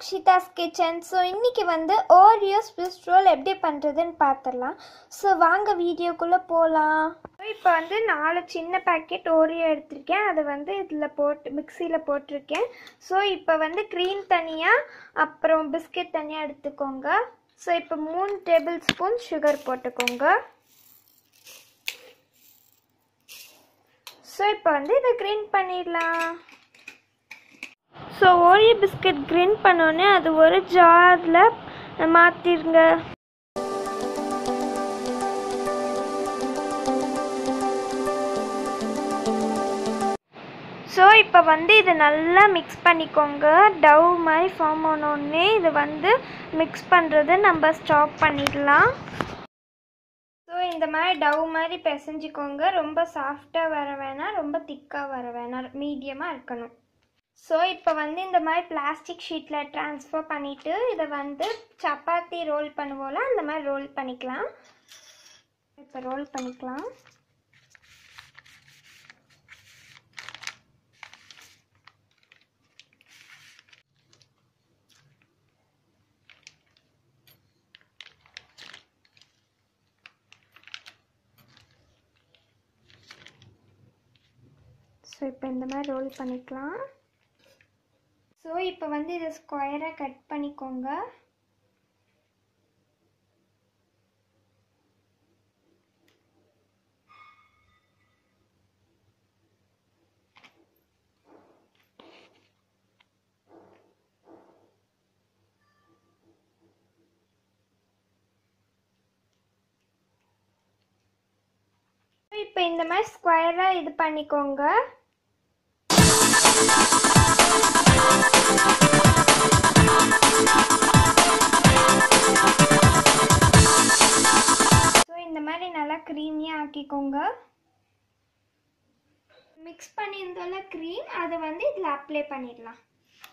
அக்ஷிதாஸ் kitchen so இன்றைக்கி வந்து Oreo Swiss role எப்படி பண்ணுறதுன்னு பார்த்துடலாம் ஸோ வாங்க வீடியோக்குள்ளே போகலாம் இப்போ வந்து நாலு சின்ன பேக்கெட் ஓரியோ எடுத்திருக்கேன் அதை வந்து இதில் போட்டு மிக்சியில் போட்டிருக்கேன் ஸோ இப்போ வந்து க்ரீம் தனியாக அப்புறம் பிஸ்கெட் தனியாக எடுத்துக்கோங்க ஸோ இப்போ மூணு டேபிள் ஸ்பூன் சுகர் போட்டுக்கோங்க ஸோ இப்போ வந்து இதை க்ரீன் பண்ணிடலாம் ஸோ ஓரியோ பிஸ்கட் கிரின் பண்ணோன்னே அது ஒரு ஜாரில் மாற்றிருங்க ஸோ இப்போ வந்து இதை நல்லா மிக்ஸ் பண்ணிக்கோங்க டவ் மாதிரி ஃபார்ம் ஆனோடனே இது வந்து மிக்ஸ் பண்ணுறதை நம்ம ஸ்டாப் பண்ணிடலாம் ஸோ இந்த மாதிரி டவ் மாதிரி பிசைஞ்சிக்கோங்க ரொம்ப சாஃப்டாக வர வேணாம் ரொம்ப திக்காக வர வேணாம் மீடியமாக இருக்கணும் ஸோ இப்போ வந்து இந்த மாதிரி பிளாஸ்டிக் ஷீட்டில் ட்ரான்ஸ்ஃபர் பண்ணிவிட்டு இதை வந்து சப்பாத்தி ரோல் பண்ணுவோம்ல அந்த மாதிரி ரோல் பண்ணிக்கலாம் இப்போ ரோல் பண்ணிக்கலாம் ஸோ இப்போ இந்த மாதிரி ரோல் பண்ணிக்கலாம் ஸோ இப்போ வந்து இதை ஸ்கொயராக கட் பண்ணிக்கோங்க இப்போ இந்த மாதிரி ஸ்கொயராக இது பண்ணிக்கோங்க ஸோ இந்த மாதிரி நல்லா க்ரீமியாக ஆக்கிக்கோங்க மிக்ஸ் பண்ணியிருந்தோம்ல க்ரீம் அதை வந்து இதில் அப்ளை பண்ணிடலாம்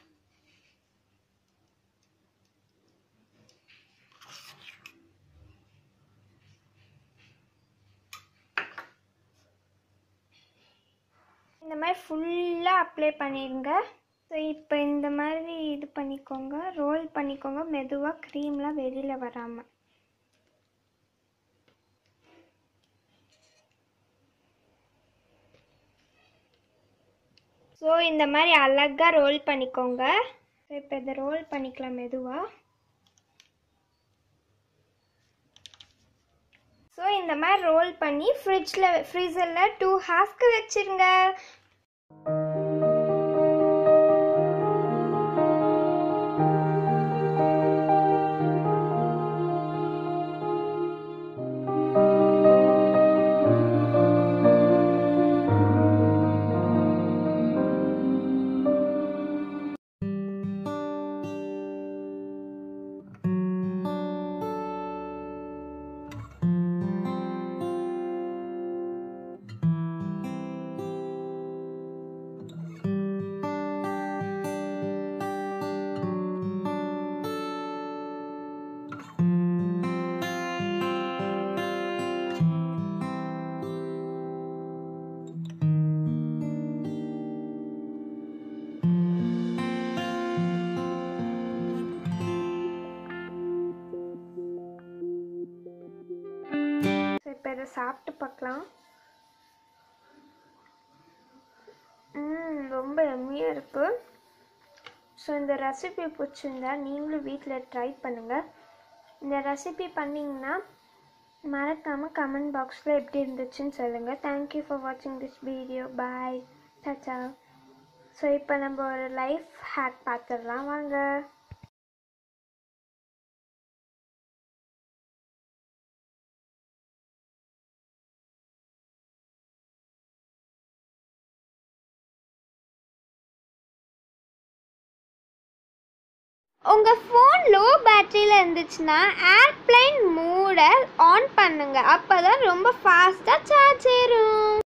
இந்த மாதிரி ஃபுல்லாக அப்ளை பண்ணிடுங்க ஸோ இப்போ இந்த மாதிரி இது பண்ணிக்கோங்க ரோல் பண்ணிக்கோங்க மெதுவாக க்ரீம்லாம் வெளியில் வராமல் ஸோ இந்த மாதிரி அழகாக ரோல் பண்ணிக்கோங்க ஸோ இப்போ இதை ரோல் பண்ணிக்கலாம் மெதுவாக ஸோ இந்த மாதிரி ரோல் பண்ணி ஃப்ரிட்ஜில் ஃப்ரீசரில் டூ ஹாஃப்க்கு வச்சுருங்க ஸோ இப்போ இதை சாப்பிட்டு பார்க்கலாம் ம் ரொம்ப எம்மியாக இருக்குது ஸோ இந்த ரெசிபி பிடிச்சிருந்தா நீங்களும் வீட்டில் ட்ரை பண்ணுங்கள் இந்த ரெசிபி பண்ணிங்கன்னா மறக்காமல் கமெண்ட் பாக்ஸில் எப்படி இருந்துச்சுன்னு சொல்லுங்கள் தேங்க்யூ ஃபார் வாட்சிங் திஸ் வீடியோ பாய் சச்சா ஸோ இப்போ நம்ம ஒரு லைஃப் ஹேக் பார்த்துடலாம் வாங்க உங்கள் ஃபோன் லோ பேட்டரியில் இருந்துச்சுன்னா ஏர்ப்ளைன் மூடை ஆன் பண்ணுங்கள் அப்போ தான் ரொம்ப ஃபாஸ்ட்டாக சார்ஜ் ஏறும்